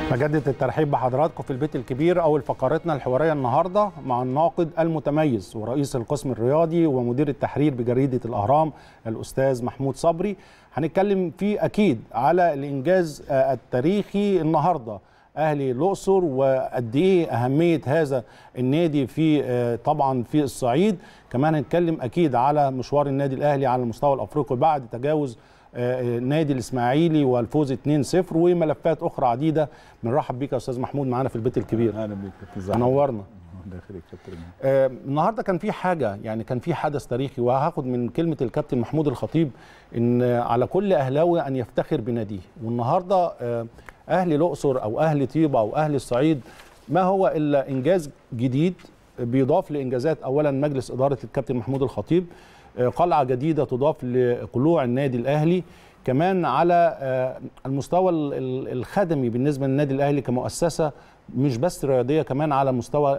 بجدد الترحيب بحضراتكم في البيت الكبير اول فقرتنا الحواريه النهارده مع الناقد المتميز ورئيس القسم الرياضي ومدير التحرير بجريده الاهرام الاستاذ محمود صبري هنتكلم فيه اكيد على الانجاز التاريخي النهارده اهلي الاقصر وقد ايه اهميه هذا النادي في طبعا في الصعيد كمان هنتكلم اكيد على مشوار النادي الاهلي على المستوى الافريقي بعد تجاوز نادي الاسماعيلي والفوز 2-0 وملفات اخرى عديده بنرحب بيك يا استاذ محمود معانا في البيت الكبير اهلا بيك كابتن نورنا الله يخليك كابتن آه النهارده كان في حاجه يعني كان في حدث تاريخي وهاخد من كلمه الكابتن محمود الخطيب ان على كل اهلاوي ان يفتخر بناديه والنهارده آه اهل الاقصر او اهل طيبه او اهل الصعيد ما هو الا انجاز جديد بيضاف لانجازات اولا مجلس اداره الكابتن محمود الخطيب قلعه جديده تضاف لقلوع النادي الاهلي كمان على المستوى الخدمي بالنسبه للنادي الاهلي كمؤسسه مش بس رياضيه كمان على مستوى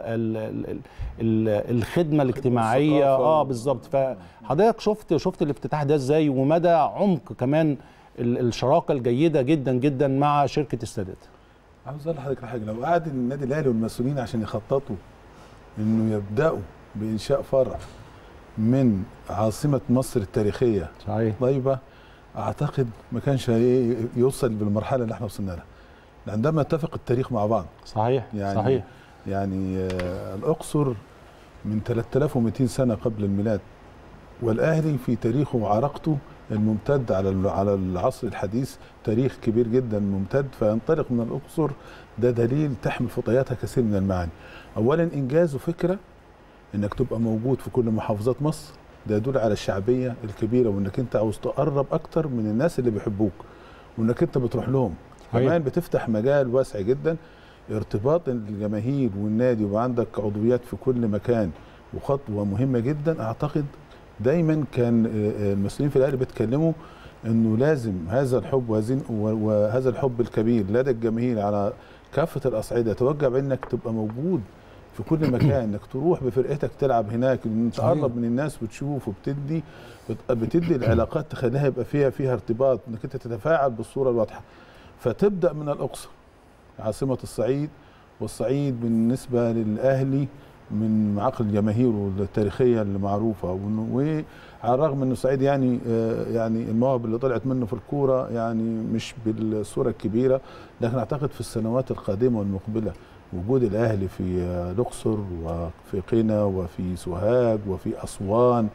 الخدمه الاجتماعيه اه بالظبط فحضرتك شفت شفت الافتتاح ده ازاي ومدى عمق كمان الشراكه الجيده جدا جدا مع شركه السادات عاوز اقول لحضرتك حاجه لو قعد النادي الاهلي والمسؤولين عشان يخططوا انه يبداوا بانشاء فرع من عاصمه مصر التاريخيه صحيح طيبه اعتقد ما كانش يوصل بالمرحله اللي احنا وصلنا لها عندما اتفق التاريخ مع بعض صحيح يعني صحيح يعني آه الاقصر من 3200 سنه قبل الميلاد والاهلي في تاريخه وعراقته الممتد على على العصر الحديث تاريخ كبير جدا ممتد فينطلق من الاقصر ده دليل تحمل في طياتها كثير من المعاني اولا انجاز وفكره انك تبقى موجود في كل محافظات مصر ده يدل على الشعبيه الكبيره وانك انت عاوز تقرب اكتر من الناس اللي بيحبوك وانك انت بتروح لهم كمان بتفتح مجال واسع جدا ارتباط الجماهير والنادي وعندك عضويات في كل مكان وخطوه مهمه جدا اعتقد دايما كان المسؤولين في الاهلي بيتكلموا انه لازم هذا الحب وهذا الحب الكبير لدى الجماهير على كافه الاصعده يتوجه بانك تبقى موجود في كل مكان انك تروح بفرقتك تلعب هناك ان تقرب من الناس وتشوف وبتدي بتدي العلاقات تخليها يبقى فيها فيها ارتباط انك انت تتفاعل بالصوره الواضحه فتبدا من الاقصر عاصمه الصعيد والصعيد بالنسبه للاهلي من معاقل الجماهير التاريخيه اللي معروفه وعلى الرغم ان الصعيد يعني يعني المواهب اللي طلعت منه في الكوره يعني مش بالصوره الكبيره لكن اعتقد في السنوات القادمه والمقبله وجود الاهلي في الاقصر وفي قنا وفي سوهاج وفي اسوان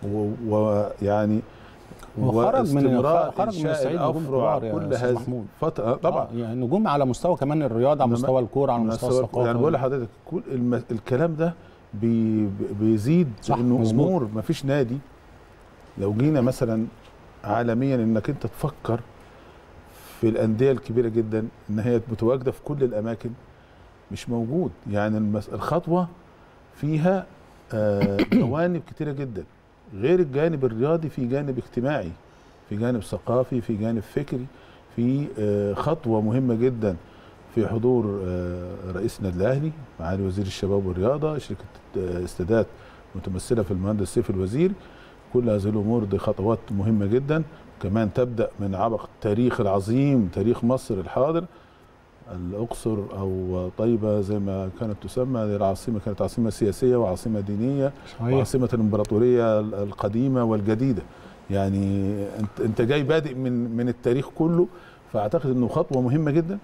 ويعني وخرج من خرج من الصعيد نجوم كبار كل هذه فتره طبعا آه يعني نجوم على مستوى كمان الرياضه على مستوى الكوره على مستوى الثقافه يعني بقول لحضرتك كل الم... الكلام ده بي... بيزيد انه امور ما فيش نادي لو جينا مثلا عالميا انك انت تفكر في الانديه الكبيره جدا ان هي متواجده في كل الاماكن مش موجود يعني المس... الخطوه فيها جوانب آه كتيره جدا غير الجانب الرياضي في جانب اجتماعي في جانب ثقافي في جانب فكري في آه خطوه مهمه جدا في حضور آه رئيس النادي الاهلي معالي وزير الشباب والرياضه شركه استادات متمثله في المهندس سيف الوزير كل هذه الامور دي خطوات مهمه جدا كمان تبدا من عبق التاريخ العظيم تاريخ مصر الحاضر الاقصر او طيبه زي ما كانت تسمى العاصمه كانت عاصمه سياسيه وعاصمه دينيه صحيح. وعاصمه الامبراطوريه القديمه والجديده يعني انت انت جاي بادئ من من التاريخ كله فاعتقد انه خطوه مهمه جدا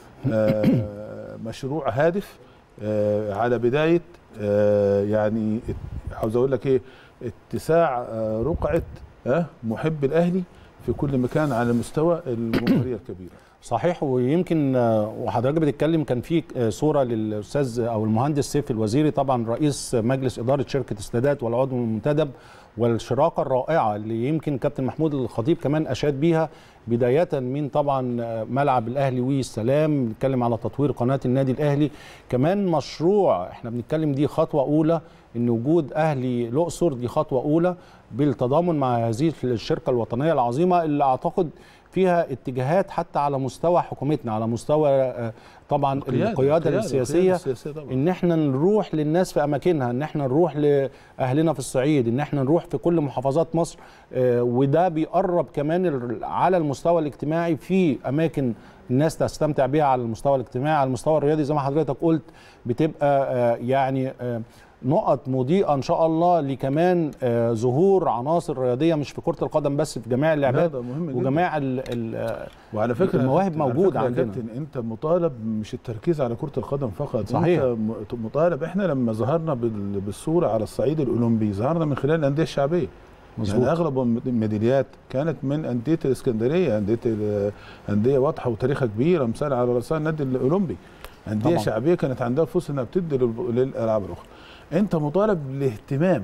مشروع هادف على بدايه يعني عاوز اقول لك ايه اتساع رقعه محب الاهلي في كل مكان على مستوى الجمهوريه الكبيره صحيح ويمكن وحضرتك بتتكلم كان في صوره للاستاذ او المهندس سيف الوزيري طبعا رئيس مجلس اداره شركه استادات والعضو المنتدب والشراكه الرائعه اللي يمكن كابتن محمود الخطيب كمان اشاد بيها بدايه من طبعا ملعب الاهلي والسلام بنتكلم على تطوير قناه النادي الاهلي كمان مشروع احنا بنتكلم دي خطوه اولى ان وجود اهلي الاقصر دي خطوه اولى بالتضامن مع هذه الشركه الوطنيه العظيمه اللي اعتقد فيها اتجاهات حتى على مستوى حكومتنا على مستوى آه، طبعا القياده السياسيه طبعا. ان احنا نروح للناس في اماكنها ان احنا نروح لاهلنا في الصعيد ان احنا نروح في كل محافظات مصر آه، وده بيقرب كمان ال- على المستوى الاجتماعي في اماكن الناس تستمتع بيها على المستوى الاجتماعي على المستوى الرياضي زي ما حضرتك قلت بتبقى آه، يعني آه، نقط مضيئه ان شاء الله لكمان آه، ظهور عناصر رياضيه مش في كره القدم بس في جميع لا اللعبات ده مهم جدا وجميع ال ال وعلى فكره المواهب على موجودة فكرة يا عندنا. كابتن انت مطالب مش التركيز على كره القدم فقط صحيح. انت م- مطالب احنا لما ظهرنا بال- بالصوره على الصعيد الاولمبي ظهرنا من خلال الانديه الشعبيه مظبوط. يعني اغلب الميداليات كانت من انديه الاسكندريه انديه ال- انديه واضحه وتاريخها كبيره مثال على راسها النادي الاولمبي انديه طبعاً. شعبيه كانت عندها الفرصه انها بتدي لل- للالعاب الاخرى انت مطالب بالاهتمام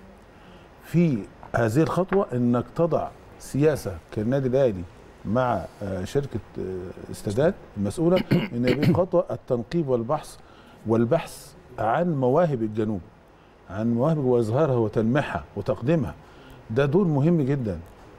في هذه الخطوه انك تضع سياسه كالنادي الاهلي مع آه، شركه آه، استادات المسؤوله ان هذه الخطوه التنقيب والبحث والبحث عن مواهب الجنوب عن مواهب واظهارها وتلميحها وتقديمها ده دور مهم جدا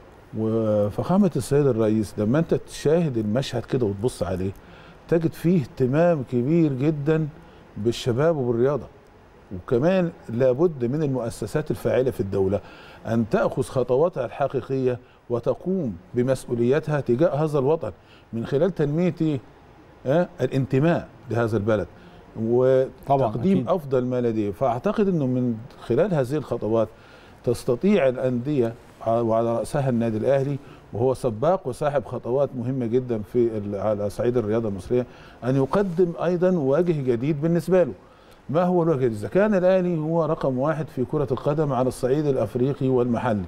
وفخامه السيد الرئيس لما انت تشاهد المشهد كده وتبص عليه تجد فيه اهتمام كبير جدا بالشباب وبالرياضه وكمان لابد من المؤسسات الفاعله في الدوله ان تاخذ خطواتها الحقيقيه وتقوم بمسؤولياتها تجاه هذا الوطن من خلال تنميه إيه؟ آه الانتماء لهذا البلد وتقديم أكيد. افضل ما لديه فاعتقد انه من خلال هذه الخطوات تستطيع الانديه وعلى راسها النادي الاهلي وهو سباق وصاحب خطوات مهمه جدا في ال- على صعيد الرياضه المصريه ان يقدم ايضا وجه جديد بالنسبه له ما هو الوجه الجديد؟ اذا كان الاهلي هو رقم واحد في كره القدم على الصعيد الافريقي والمحلي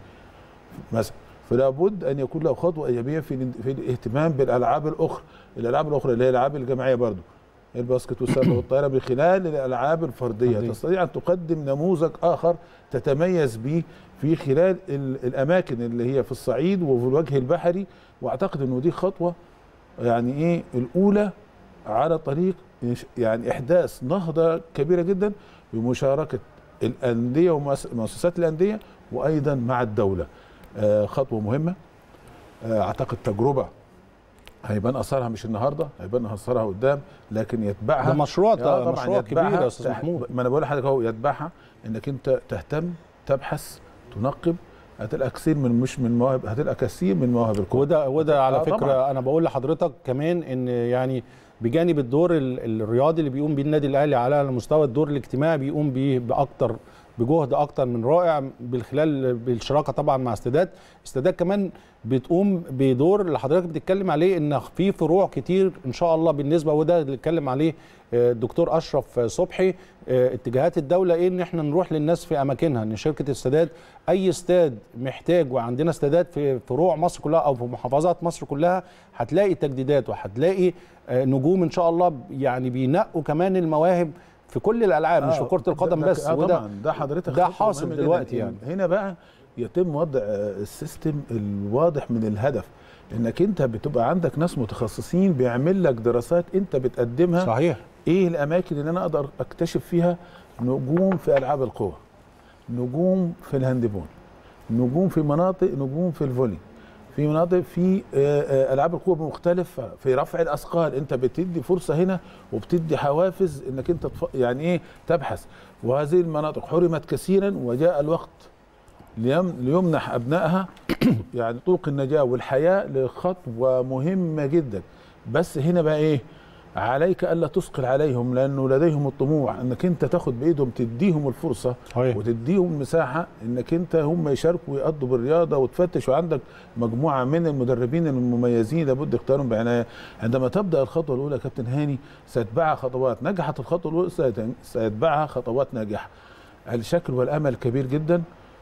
مثلا فلا بد ان يكون له خطوه ايجابيه في الان- في الاهتمام بالالعاب الاخرى الالعاب الاخرى اللي هي الالعاب الجماعيه برضو الباسكت والسله والطايره من خلال الالعاب الفرديه فردية. تستطيع ان تقدم نموذج اخر تتميز به في خلال ال- الاماكن اللي هي في الصعيد وفي الوجه البحري واعتقد انه دي خطوه يعني ايه الاولى على طريق إنش- يعني احداث نهضه كبيره جدا بمشاركه الانديه ومؤسسات الانديه وايضا مع الدوله آه، خطوه مهمه آه، اعتقد تجربه هيبان اثرها مش النهارده هيبان اثرها قدام لكن يتبعها ده مشروع آه، طبعاً مشروع يتبعها كبير يا استاذ تح- محمود ما انا بقول لحضرتك اهو يتبعها انك انت تهتم تبحث تنقب هتلقى كثير من مش من مواهب هتلقى كثير من مواهب الكوره وده وده على آه، فكره طبعاً. انا بقول لحضرتك كمان ان يعني بجانب الدور ال- الرياضي اللي بيقوم بيه النادي الاهلي على المستوى الدور الاجتماعي بيقوم بيه باكتر بجهد اكتر من رائع بالخلال بالشراكه طبعا مع استادات استادات كمان بتقوم بدور اللي حضرتك بتتكلم عليه ان في فروع كتير ان شاء الله بالنسبه وده اللي اتكلم عليه آه، الدكتور اشرف صبحي آه، اتجاهات الدوله ايه ان احنا نروح للناس في اماكنها ان شركه استادات اي استاد محتاج وعندنا استادات في فروع مصر كلها او في محافظات مصر كلها هتلاقي تجديدات وهتلاقي آه، نجوم ان شاء الله يعني بينقوا كمان المواهب في كل الالعاب مش في كره القدم ده- بس آه وده طبعا ده حضرتك ده خطوة حاصل مهمة جداً. دلوقتي يعني. هنا بقى يتم وضع آه، السيستم الواضح من الهدف انك انت بتبقى عندك ناس متخصصين بيعمل لك دراسات انت بتقدمها صحيح ايه الاماكن اللي انا اقدر اكتشف فيها نجوم في العاب القوى نجوم في الهاندبول نجوم في مناطق نجوم في الفولي في مناطق في آه، آه، العاب القوى مختلفه في رفع الاثقال انت بتدي فرصه هنا وبتدي حوافز انك انت تف... يعني ايه تبحث وهذه المناطق حرمت كثيرا وجاء الوقت ليم... ليمنح ابنائها يعني طرق النجاه والحياه لخطوه مهمه جدا بس هنا بقى ايه عليك الا تثقل عليهم لانه لديهم الطموح انك انت تاخد بايدهم تديهم الفرصه صحيح وتديهم مساحه انك انت هم يشاركوا ويقضوا بالرياضه وتفتش وعندك مجموعه من المدربين المميزين لابد اختيارهم بعنايه عندما تبدا الخطوه الاولى يا كابتن هاني سيتبعها خطوات نجحت الخطوه الاولى سيت- سيتبعها خطوات ناجحه الشكل والامل كبير جدا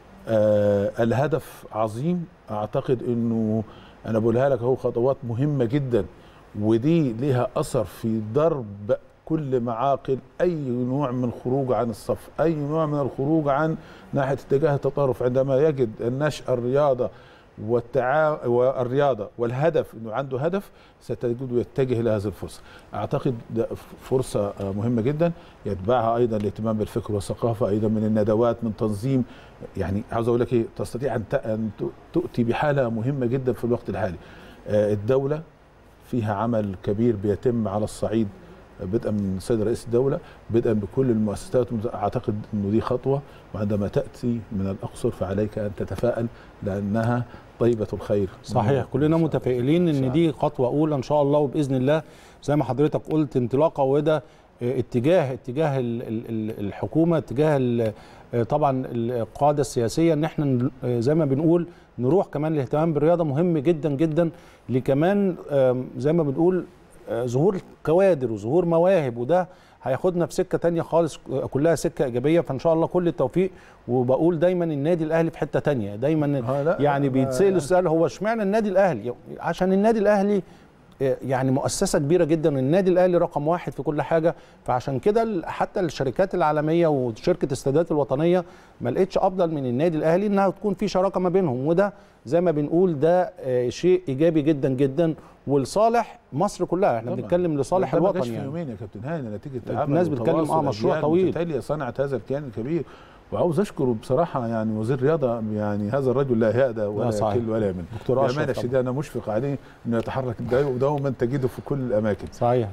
آه الهدف عظيم اعتقد انه انا بقولها لك اهو خطوات مهمه جدا ودي ليها اثر في ضرب كل معاقل اي نوع من الخروج عن الصف اي نوع من الخروج عن ناحيه اتجاه التطرف عندما يجد النشأ الرياضه والتعا... والرياضه والهدف انه عنده هدف ستجده يتجه الى هذه الفرصه اعتقد ده فرصه آه، مهمه جدا يتبعها ايضا الاهتمام بالفكر والثقافه ايضا من الندوات من تنظيم يعني عاوز اقول لك ايه تستطيع ان ت- ان ت- تؤتي بحاله مهمه جدا في الوقت الحالي آه، الدوله فيها عمل كبير بيتم على الصعيد بدءا من السيد رئيس الدوله بدءا بكل المؤسسات اعتقد انه دي خطوه وعندما تاتي من الاقصر فعليك ان تتفائل لانها طيبه الخير صحيح كلنا متفائلين ان دي خطوه اولى ان شاء الله وباذن الله زي ما حضرتك قلت انطلاقه وده آه، اتجاه اتجاه ال- ال- ال- الحكومه اتجاه ال- آه، طبعا القاده السياسيه ان احنا ن- آه، زي ما بنقول نروح كمان الاهتمام بالرياضه مهم جدا جدا لكمان آم، زي ما بنقول آه، ظهور كوادر وظهور مواهب وده هياخدنا في سكه تانية خالص آه، كلها سكه ايجابيه فان شاء الله كل التوفيق وبقول دايما النادي الاهلي في حته تانية دايما آه، لا، يعني ما- بيتسال السؤال هو اشمعنى النادي الاهلي عشان النادي الاهلي آه، يعني مؤسسه كبيره جدا النادي الاهلي رقم واحد في كل حاجه فعشان كده ال- حتى الشركات العالميه وشركه السادات الوطنيه ما لقتش افضل من النادي الاهلي انها تكون في شراكه ما بينهم وده زي ما بنقول ده آه، شيء ايجابي جدا جدا ولصالح مصر كلها احنا طبعاً. بنتكلم لصالح ده ما الوطن جاش في يعني يومين يا كابتن هاني نتيجه تعامل الناس بتتكلم وتواصل اه مشروع أجيال طويل متتاليه صنعت هذا الكيان الكبير وعاوز اشكره بصراحه يعني وزير الرياضه يعني هذا الرجل لا يهدى ولا صحيح. يكل ولا يمن دكتور أشرف بامانه طبعاً. شديده انا مشفق عليه انه يتحرك دايما دوما تجده في كل الاماكن صحيح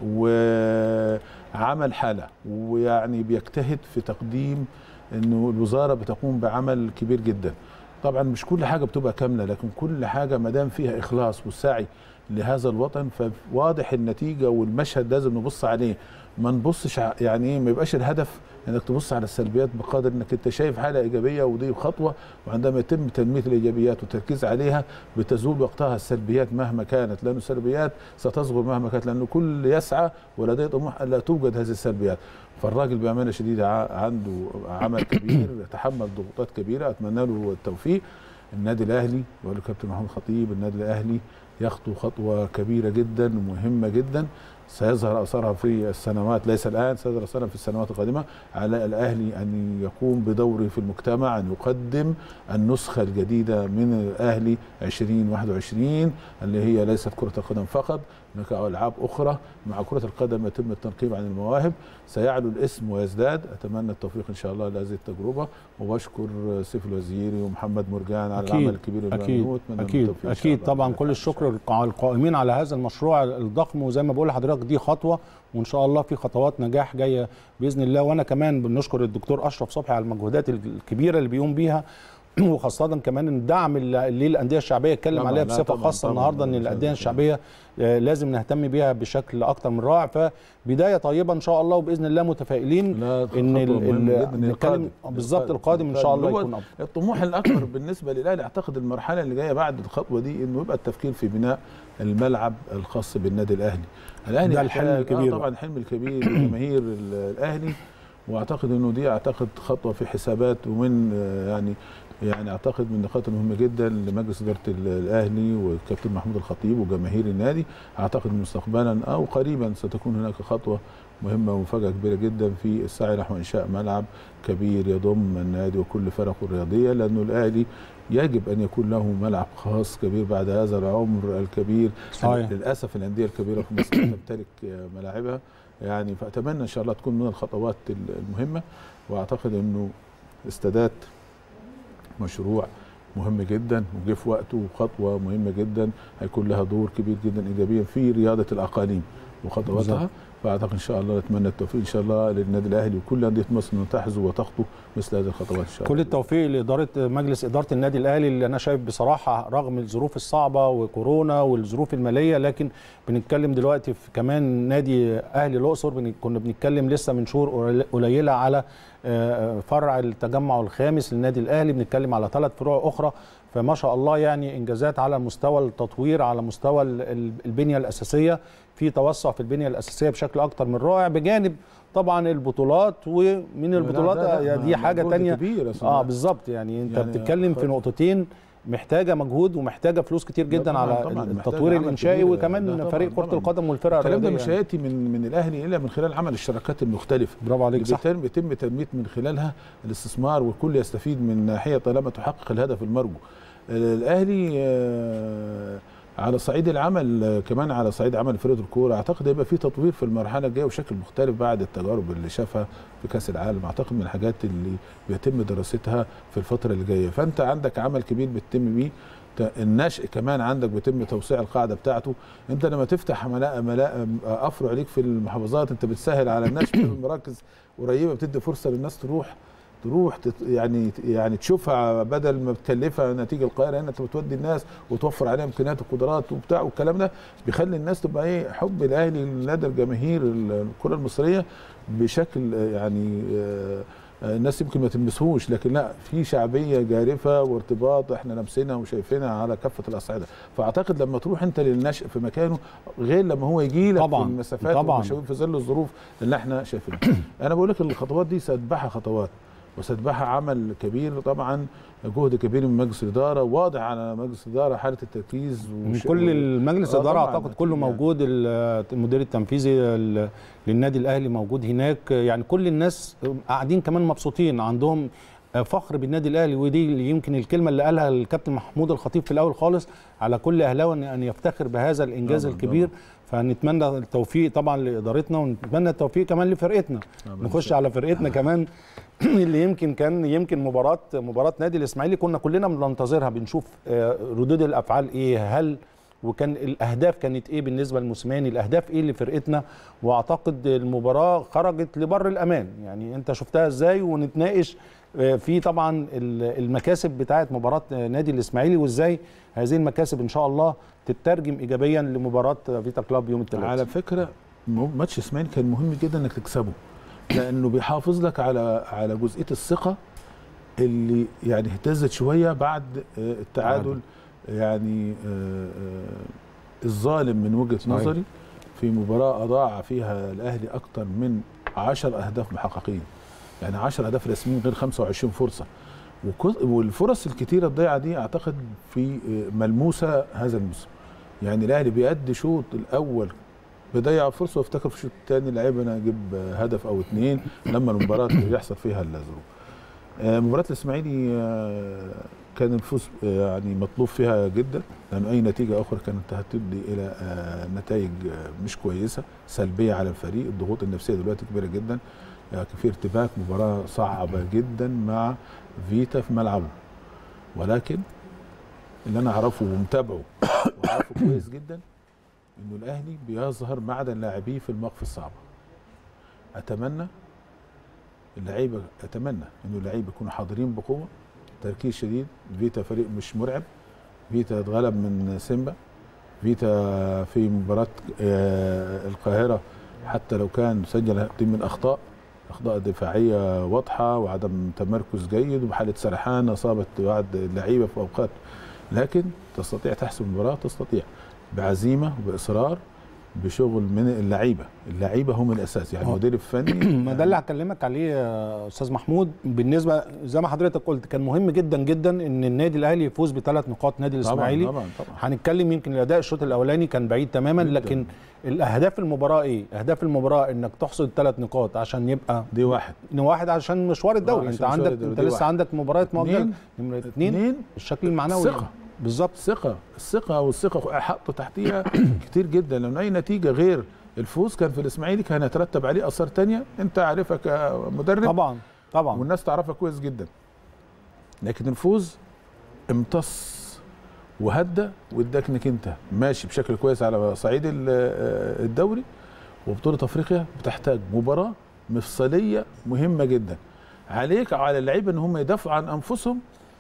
وعمل حاله ويعني بيجتهد في تقديم انه الوزاره بتقوم بعمل كبير جدا طبعا مش كل حاجه بتبقى كامله لكن كل حاجه ما دام فيها اخلاص والسعي لهذا الوطن فواضح النتيجه والمشهد لازم نبص عليه ما نبصش ع- يعني ايه ما يبقاش الهدف انك تبص على السلبيات بقدر انك انت شايف حاله ايجابيه ودي خطوه وعندما يتم تنميه الايجابيات والتركيز عليها بتزول وقتها السلبيات مهما كانت لان السلبيات ستصغر مهما كانت لانه كل يسعى ولديه طموح الا توجد هذه السلبيات فالراجل بامانه شديده ع- عنده عمل كبير يتحمل ضغوطات كبيره اتمنى له التوفيق النادي الاهلي بقول له كابتن محمود خطيب النادي الاهلي يخطو خطوه كبيره جدا ومهمه جدا سيظهر اثرها في السنوات ليس الان سيظهر اثرها في السنوات القادمه على الاهلي ان يقوم بدوره في المجتمع ان يقدم النسخه الجديده من الاهلي 2021 اللي هي ليست كره القدم فقط هناك العاب اخرى مع كره القدم يتم التنقيب عن المواهب سيعلو الاسم ويزداد اتمنى التوفيق ان شاء الله لهذه التجربه وبشكر سيف الوزيري ومحمد مرجان على أكيد، العمل الكبير اللي اكيد بيعملوه. أتمنى لهم اكيد التوفيق إن شاء اكيد الله. طبعا كل الشكر على القائمين على هذا المشروع الضخم وزي ما بقول لحضرتك دي خطوه وان شاء الله في خطوات نجاح جايه باذن الله وانا كمان بنشكر الدكتور اشرف صبحي على المجهودات الكبيره اللي بيقوم بيها وخاصة كمان الدعم اللي للأندية الشعبية اتكلم طبعاً، عليها لا بصفة طبعاً، خاصة طبعاً، النهاردة إن طبعاً، الأندية طبعاً. الشعبية آه، لازم نهتم بيها بشكل أكتر من رائع فبداية طيبة إن شاء الله وبإذن الله متفائلين لا إن خطوة ال- مهمة ال- جداً. نتكلم القادم. بالظبط القادم إن شاء الله هو يكون أفضل الطموح الاكبر بالنسبه للاهلي اعتقد المرحله اللي جايه بعد الخطوه دي انه يبقى التفكير في بناء الملعب الخاص بالنادي الاهلي الاهلي ده الحلم يحتاج- الكبير آه طبعا الحلم الكبير لجماهير ال- الاهلي واعتقد انه دي اعتقد خطوه في حسابات ومن آه، يعني يعني اعتقد من النقاط المهمه جدا لمجلس اداره ال- الاهلي والكابتن محمود الخطيب وجماهير النادي اعتقد مستقبلا او قريبا ستكون هناك خطوه مهمه ومفاجاه كبيره جدا في السعي نحو انشاء ملعب كبير يضم النادي وكل فرقه الرياضيه لانه الاهلي يجب ان يكون له ملعب خاص كبير بعد هذا العمر الكبير صحيح. للاسف الانديه الكبيره في مصر لا تمتلك ملاعبها يعني فاتمنى ان شاء الله تكون من الخطوات المهمه واعتقد انه استادات مشروع مهم جدا وجه في وقته وخطوه مهمه جدا هيكون لها دور كبير جدا ايجابيا في رياضه الاقاليم وخطواتها بالظبط. فاعتقد ان شاء الله نتمنى التوفيق ان شاء الله للنادي الاهلي وكل انديه مصر انه تحظو وتخطو مثل هذه الخطوات ان شاء الله كل التوفيق لاداره مجلس اداره النادي الاهلي اللي انا شايف بصراحه رغم الظروف الصعبه وكورونا والظروف الماليه لكن بنتكلم دلوقتي في كمان نادي اهلي الاقصر بن- كنا بنتكلم لسه من شهور قليل- قليله على آه، فرع التجمع الخامس للنادي الاهلي بنتكلم على ثلاث فروع اخرى فما شاء الله يعني انجازات على مستوى التطوير على مستوى ال- ال- البنيه الاساسيه في توسع في البنيه الاساسيه بشكل اكتر من رائع بجانب طبعا البطولات ومن البطولات لا، لا، دي حاجه مجهود تانية كبير أصلاً. اه بالظبط يعني انت يعني بتتكلم في خ- نقطتين محتاجه مجهود ومحتاجه فلوس كتير لا جدا طبعاً، على طبعاً، محتاجة التطوير عمل الانشائي كبير. وكمان لا طبعاً، فريق كره طبعاً. القدم والفرق الكلام ده الرياضيه مش يعني. هياتي من من الاهلي الا من خلال عمل الشراكات المختلفه برافو عليك اللي صح بيتم بيتم تنميه من خلالها الاستثمار والكل يستفيد من ناحيه طالما تحقق الهدف المرجو الاهلي آه، على صعيد العمل آه، كمان على صعيد عمل فرقه الكوره اعتقد هيبقى في تطوير في المرحله الجايه بشكل مختلف بعد التجارب اللي شافها في كاس العالم اعتقد من الحاجات اللي بيتم دراستها في الفتره اللي جايه فانت عندك عمل كبير بتتم بيه ت- النشء كمان عندك بيتم توسيع القاعده بتاعته انت لما تفتح ملاء ملاء افرع ليك في المحافظات انت بتسهل على النشء في المراكز قريبه بتدي فرصه للناس تروح تروح تت يعني يعني تشوفها بدل ما بتكلفها نتيجه القاهره هنا انت بتودي الناس وتوفر عليها امكانيات وقدرات وبتاع والكلام ده بيخلي الناس تبقى ايه حب الاهلي لدى الجماهير الكره المصريه بشكل آه، يعني آه، آه، الناس يمكن ما تلمسهوش لكن لا في شعبيه جارفه وارتباط احنا لامسينها وشايفينها على كافه الاصعده فاعتقد لما تروح انت للنشء في مكانه غير لما هو يجي لك طبعاً، في المسافات طبعاً. والمشاوير في ظل الظروف اللي احنا شايفينها انا بقول لك الخطوات دي ساتبعها خطوات وساتبعها عمل كبير طبعا جهد كبير من مجلس الاداره واضح على مجلس الاداره حاله التركيز من وش- كل المجلس آه الاداره طبعاً، اعتقد كله أكيد يعني. موجود ال- المدير التنفيذي ال- للنادي الاهلي موجود هناك يعني كل الناس قاعدين كمان مبسوطين عندهم فخر بالنادي الاهلي ودي اللي يمكن الكلمه اللي قالها الكابتن محمود الخطيب في الاول خالص على كل اهلاوي ان يفتخر بهذا الانجاز طبعاً، الكبير فنتمنى التوفيق طبعا لادارتنا ونتمنى التوفيق كمان لفرقتنا طبعاً. نخش على فرقتنا كمان اللي يمكن كان يمكن مباراه مباراه نادي الاسماعيلي كنا كلنا بننتظرها بنشوف آه، ردود الافعال ايه هل وكان الاهداف كانت ايه بالنسبه للموسيماني الاهداف ايه لفرقتنا واعتقد المباراه خرجت لبر الامان يعني انت شفتها ازاي ونتناقش آه، في طبعا ال- المكاسب بتاعه مباراه آه، نادي الاسماعيلي وازاي هذه المكاسب ان شاء الله تترجم ايجابيا لمباراه فيتا كلاب يوم الثلاثاء على فكره م- ماتش اسماعيل كان مهم جدا انك تكسبه لانه بيحافظ لك على على جزئيه الثقه اللي يعني اهتزت شويه بعد آه، التعادل يعني آه، آه، الظالم من وجهه صحيح. نظري في مباراه اضاع فيها الاهلي اكثر من 10 اهداف محققين يعني 10 اهداف رسميين غير 25 فرصه وكل- والفرص الكتيره الضيعه دي اعتقد في آه، ملموسه هذا الموسم يعني الاهلي بيأدي شوط الاول بيضيع فرصه وافتكر في الشوط الثاني لعيب انا اجيب هدف او اثنين لما المباراه يحصل فيها الظروف. آه، مباراه الاسماعيلي آه، كان الفوز آه، يعني مطلوب فيها جدا لان اي نتيجه اخرى كانت هتدي الى آه، نتائج آه، مش كويسه سلبيه على الفريق الضغوط النفسيه دلوقتي كبيره جدا يعني في ارتباك مباراه صعبه جدا مع فيتا في ملعبه ولكن اللي انا اعرفه ومتابعه وعارفه كويس جدا انه الاهلي بيظهر معدن لاعبيه في المواقف الصعبه اتمنى اللعيبه اتمنى انه اللعيبه يكونوا حاضرين بقوه تركيز شديد فيتا فريق مش مرعب فيتا اتغلب من سيمبا فيتا في مباراه آه، القاهره حتى لو كان سجل دي من اخطاء اخطاء دفاعيه واضحه وعدم تمركز جيد وحاله سرحان اصابت بعض اللعيبه في اوقات لكن تستطيع تحسم المباراه تستطيع بعزيمه وباصرار بشغل من اللعيبه اللعيبه هم الاساس يعني آه. المدير الفني ما ده اللي هكلمك عليه يا استاذ محمود بالنسبه زي ما حضرتك قلت كان مهم جدا جدا ان النادي الاهلي يفوز بثلاث نقاط نادي الاسماعيلي طبعا طبعا هنتكلم يمكن الاداء الشوط الاولاني كان بعيد تماما جداً. لكن الاهداف المباراه ايه اهداف المباراه انك تحصد ثلاث نقاط عشان يبقى دي واحد واحد عشان مشوار الدوري آه، انت عشان مشوار عندك الدوري، انت دي لسه واحد. عندك مباريات مؤجله اتنين. نمره اثنين اثنين الشكل المعنوي ثقة. بالظبط الثقة الثقة والثقة حطوا تحتيها كتير جدا لأن أي نتيجة غير الفوز كان في الإسماعيلي كان هيترتب عليه آثار تانية أنت عارفها كمدرب طبعا طبعا والناس تعرفها كويس جدا لكن الفوز امتص وهدى واداك انك انت ماشي بشكل كويس على صعيد ال- آه، الدوري وبطولة افريقيا بتحتاج مباراة مفصلية مهمة جدا عليك وعلى اللعيبة ان هم يدافعوا عن انفسهم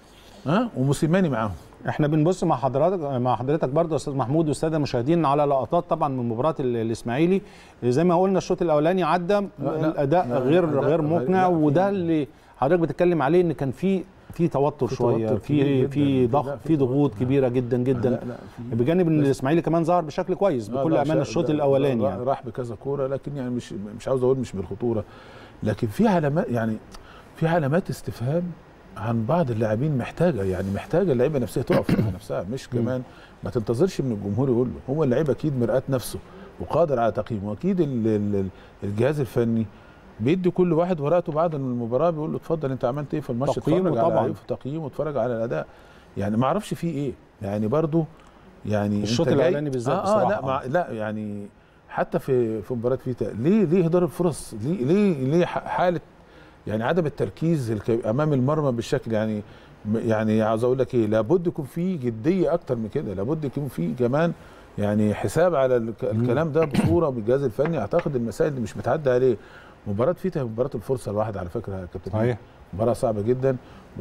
ها وموسيماني معاهم احنا بنبص مع حضرتك مع حضرتك برضه يا استاذ محمود والساده المشاهدين على لقطات طبعا من مباراه ال- الاسماعيلي زي ما قلنا الشوط الاولاني عدى لا، الاداء لا، غير أداء غير غير- مقنع لا، في- وده اللي حضرتك بتتكلم عليه ان كان في في توتر في شويه توتر كبير في جداً. في لا، ضغط في في ضغوط توتر. كبيره جدا جدا لا لا في بجانب ان بس- الاسماعيلي كمان ظهر بشكل كويس آه، بكل لا، امان شا- الشوط ده- الاولاني ده يعني راح بكذا كوره لكن يعني مش مش عاوز اقول مش بالخطوره لكن في علامات يعني في علامات استفهام عن بعض اللاعبين محتاجه يعني محتاجه اللعيبه نفسها تقف مع نفسها مش كمان ما تنتظرش من الجمهور يقول له هو اللعيب اكيد مرآة نفسه وقادر على تقييمه واكيد ال- ال- ال- الجهاز الفني بيدي كل واحد ورقته بعد المباراه بيقول له اتفضل انت عملت ايه في الماتش تقييمه اتفرج على طبعاً. عيوب تقييمه اتفرج على الاداء يعني ما اعرفش فيه ايه يعني برضو يعني الشوط أنت جاي- الأولاني بالذات آه, آه لا بصراحة. مع لا يعني حتى في في مباراه فيتا ليه ليه هدار الفرص ليه ليه ليه ح- حاله يعني عدم التركيز الك- امام المرمى بالشكل يعني م- يعني عاوز اقول لك ايه لابد يكون في جديه اكتر من كده لابد يكون في كمان يعني حساب على الك- الكلام ده بصوره بالجهاز الفني اعتقد المسائل دي مش متعدى عليه مباراه فيتا مباراه الفرصه الواحده على فكره يا كابتن صحيح مباراه صعبه جدا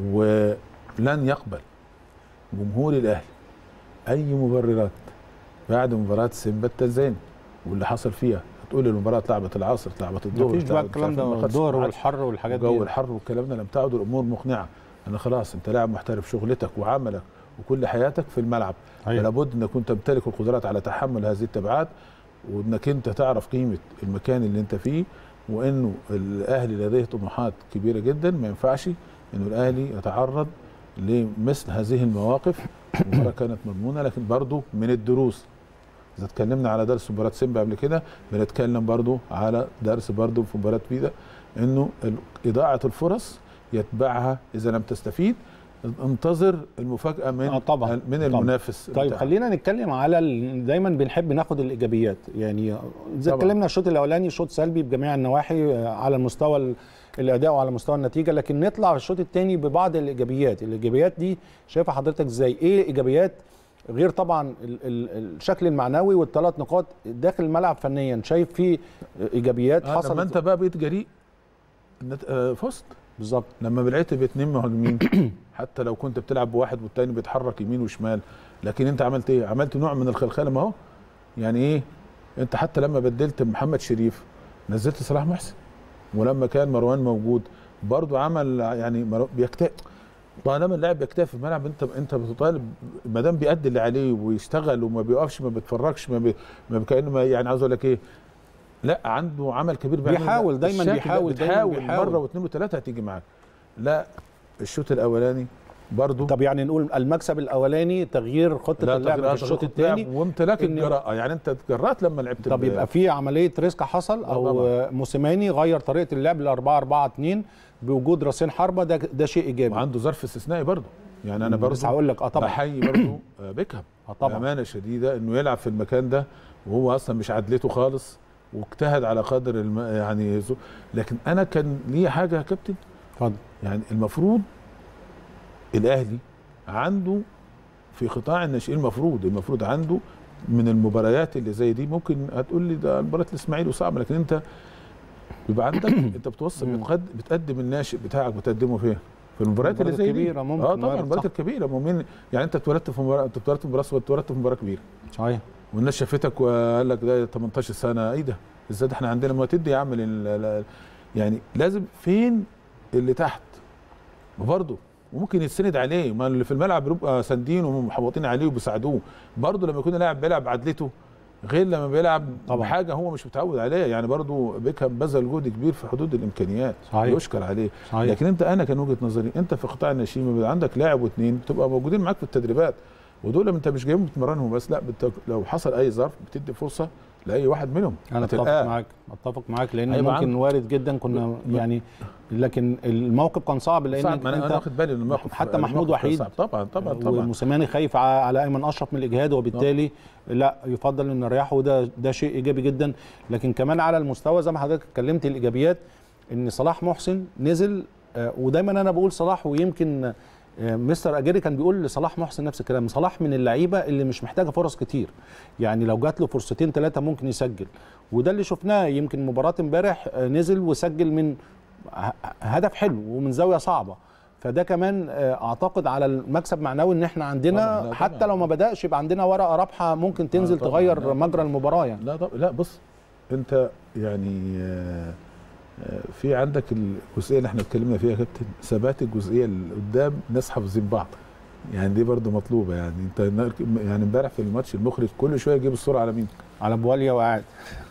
ولن يقبل جمهور الاهلي اي مبررات بعد مباراه سيمبا التنزاني واللي حصل فيها هتقول المباراه اتلعبت العصر اتلعبت الظهر مفيش بقى اتلعبت الكلام مش عارف ده ما خدش الظهر ما عادش والحر والحاجات الجو دي الحر والكلام ده لم تعد الامور مقنعه انا خلاص انت لاعب محترف شغلتك وعملك وكل حياتك في الملعب أيوة. فلا بد انك كنت تمتلك القدرات على تحمل هذه التبعات وانك انت تعرف قيمه المكان اللي انت فيه وانه الاهلي لديه طموحات كبيره جدا ما ينفعش انه الاهلي يتعرض لمثل هذه المواقف المباراه كانت مضمونه لكن برضه من الدروس اذا اتكلمنا على درس مباراه سيمبا قبل كده بنتكلم برضه على درس برضه في مباراه فيدا انه ال- اضاعه الفرص يتبعها اذا لم تستفيد انتظر المفاجاه من آه طبعاً. من طبعاً. المنافس طيب بتاعك. خلينا نتكلم على ال... دايما بنحب ناخد الايجابيات يعني زي طبعاً. اتكلمنا الشوط الاولاني شوط سلبي بجميع النواحي آه، على المستوى ال- الاداء وعلى مستوى النتيجه لكن نطلع في الشوط الثاني ببعض الايجابيات الايجابيات دي شايفه حضرتك ازاي ايه ايجابيات غير طبعا ال... ال... الشكل المعنوي والثلاث نقاط داخل الملعب فنيا شايف في ايجابيات آه حصلت لما انت بقى بقيت جريء نت- آه، فزت بالظبط لما بلعت باثنين مهاجمين حتى لو كنت بتلعب بواحد والتاني بيتحرك يمين وشمال لكن انت عملت ايه؟ عملت نوع من الخلخله ما هو يعني ايه؟ انت حتى لما بدلت محمد شريف نزلت صلاح محسن ولما كان مروان موجود برضو عمل يعني مرو- بيكتئب طالما اللاعب بيكتئب في الملعب انت انت بتطالب ما دام بيأدي اللي عليه ويشتغل وما بيقفش ما بيتفرجش ما, بي ما بي- كانه ما يعني عاوز اقول لك ايه لا عنده عمل كبير بيعمله. بيحاول دايماً الشكل ده بيحاول، دايماً بتحاول بيحاول. مره واثنين وثلاثه هتيجي معاك لا الشوط الاولاني برضو طب يعني نقول المكسب الاولاني تغيير خطه لا اللعب تغييرات في الشوط خطة لعب الثاني وامتلاك إن- الجراءه يعني انت اتجرأت لما لعبت طب ب- يبقى في عمليه ريسك حصل آه او طبعاً. موسيماني غير طريقه اللعب ل 4 4 2 بوجود راسين حربه ده ده شيء ايجابي وعنده ظرف استثنائي برضو يعني انا برضو بس هقول لك اه طبعا بحيي برضو آه، بيكهام اه طبعا بامانه شديده انه يلعب في المكان ده وهو اصلا مش عدلته خالص واجتهد على قدر الم... يعني زو- لكن انا كان لي حاجه يا كابتن اتفضل يعني المفروض الاهلي عنده في قطاع الناشئين المفروض المفروض عنده من المباريات اللي زي دي ممكن هتقول لي ده مباراه الاسماعيلي وصعبه لكن انت بيبقى عندك انت بتوصل مم. بتقد... بتقدم الناشئ بتاعك بتقدمه فين؟ في المباريات اللي المباريات زي دي الكبيرة ممكن، اه طبعا وارد، المباريات صح. الكبيره ما هو مين يعني انت اتولدت في مباراه انت اتولدت في مباراه صغيرة، اتولدت في مباراه كبيره صحيح والناس شافتك وقال لك ده 18 سنه ايه ده؟ ازاي ده احنا عندنا ما تدي يا عم لل- ل- يعني لازم فين اللي تحت وبرضه وممكن يتسند عليه ما اللي في الملعب بيبقى ساندين ومحوطين عليه وبيساعدوه برضه لما يكون لاعب بيلعب بعدلته غير لما بيلعب طبعا. بحاجه هو مش متعود عليها يعني برضه بيكهام بذل جهد كبير في حدود الامكانيات صحيح. يشكر عليه صحيح لكن انت انا كان وجهه نظري انت في قطاع الناشئين ما بيبقى عندك لاعب واثنين بتبقى موجودين معاك في التدريبات ودول انت مش جايبهم تمرنهم بس لا بت... لو حصل اي ظرف بتدي فرصه لاي واحد منهم انا اتفق هتلقاه. معاك اتفق معاك لان هيبقى ممكن عنده- وارد جدا كنا ب- يعني لكن الموقف كان صعب لان صعب ما انا انا انت واخد بالي ان الموقف حتى محمود الموقف كان وحيد صعب. طبعا طبعا طبعا وموسيماني خايف ع- على ايمن اشرف من الاجهاد وبالتالي لا يفضل ان نريحه وده ده شيء ايجابي جدا لكن كمان على المستوى زي ما حضرتك اتكلمت الايجابيات ان صلاح محسن نزل آه، ودايما انا بقول صلاح ويمكن آه، مستر اجيري كان بيقول لصلاح محسن نفس الكلام صلاح من اللعيبه اللي مش محتاجه فرص كتير يعني لو جات له فرصتين ثلاثه ممكن يسجل وده اللي شفناه يمكن مباراه امبارح آه، نزل وسجل من ه- هدف حلو ومن زاويه صعبه فده كمان آه، اعتقد على المكسب معنوي ان احنا عندنا طبعاً، لا حتى طبعاً. لو ما بداش يبقى عندنا ورقه رابحه ممكن تنزل طبعاً، تغير لا. مجرى المباراه يعني لا طب لا بص انت يعني آه، آه، في عندك الجزئيه اللي احنا اتكلمنا فيها يا كابتن ثبات الجزئيه اللي قدام ناس حافظين بعض يعني دي برضو مطلوبه يعني انت يعني امبارح في الماتش المخرج كل شويه يجيب الصوره على مين على بواليا وقاعد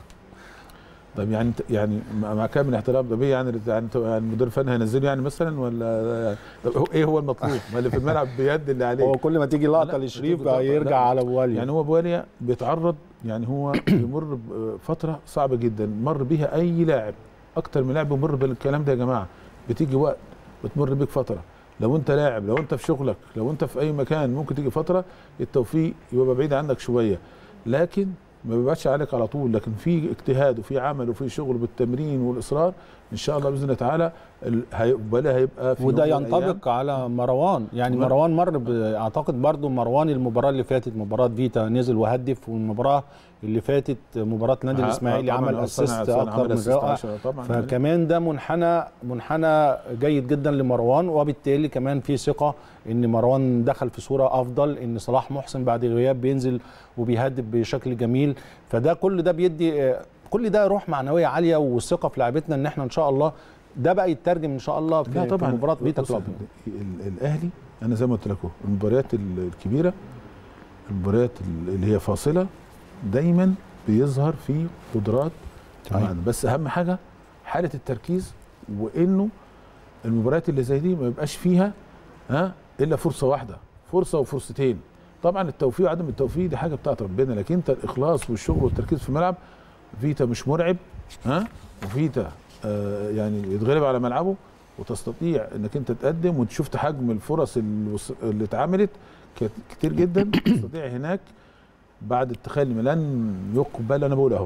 طب يعني انت يعني مع مع كامل احترام طب ايه يعني يعني انت- يعني المدير الفني هينزله يعني مثلا ولا طب هو ايه هو المطلوب؟ ما اللي في الملعب بيد اللي عليه هو كل ما تيجي لقطه لا، لشريف بتيجي لقطة، يرجع لا. على بواليا يعني هو بواليا بيتعرض يعني هو بيمر بفتره صعبه جدا مر بيها اي لاعب اكتر من لاعب بيمر بالكلام ده يا جماعه بتيجي وقت بتمر بيك فتره لو انت لاعب لو انت في شغلك لو انت في اي مكان ممكن تيجي فتره التوفيق يبقى بعيد عنك شويه لكن ما بيبقاش عليك على طول لكن في اجتهاد وفي عمل وفي شغل بالتمرين والاصرار ان شاء الله باذن الله تعالى ال- هيقبل هيبقى في وده يوم من الأيام. ينطبق على مروان يعني مر- مروان مر ب- اعتقد برضو مروان المباراه اللي فاتت مباراه فيتا نزل وهدف والمباراه اللي فاتت مباراه النادي آه، الاسماعيلي آه، طبعاً، عمل آه، اسيست صنع- صنع- اكتر عمل من assist رائع عشرة طبعا فكمان ده منحنى منحنى جيد جدا لمروان وبالتالي كمان في ثقه ان مروان دخل في صوره افضل ان صلاح محسن بعد غياب بينزل وبيهدف بشكل جميل فده كل ده بيدي آه، كل ده روح معنويه عاليه والثقه في لعيبتنا ان احنا ان شاء الله ده بقى يترجم ان شاء الله في, لا في طبعا مباراه فيتا بص، كلوب ال- الاهلي انا زي ما قلت لكم المباريات ال- الكبيره المباريات ال- اللي هي فاصله دايما بيظهر في قدرات صحيح. معانا بس اهم حاجه حاله التركيز وانه المباريات اللي زي دي ما يبقاش فيها ها الا فرصه واحده فرصه وفرصتين طبعا التوفيق وعدم التوفيق دي حاجه بتاعت ربنا لكن انت الاخلاص والشغل والتركيز في الملعب فيتا مش مرعب ها وفيتا آه يعني يتغلب على ملعبه وتستطيع انك انت تقدم وانت شفت حجم الفرص اللي وص- اللي اتعملت كانت كتير جدا تستطيع هناك بعد التخلي لن يقبل انا بقول اهو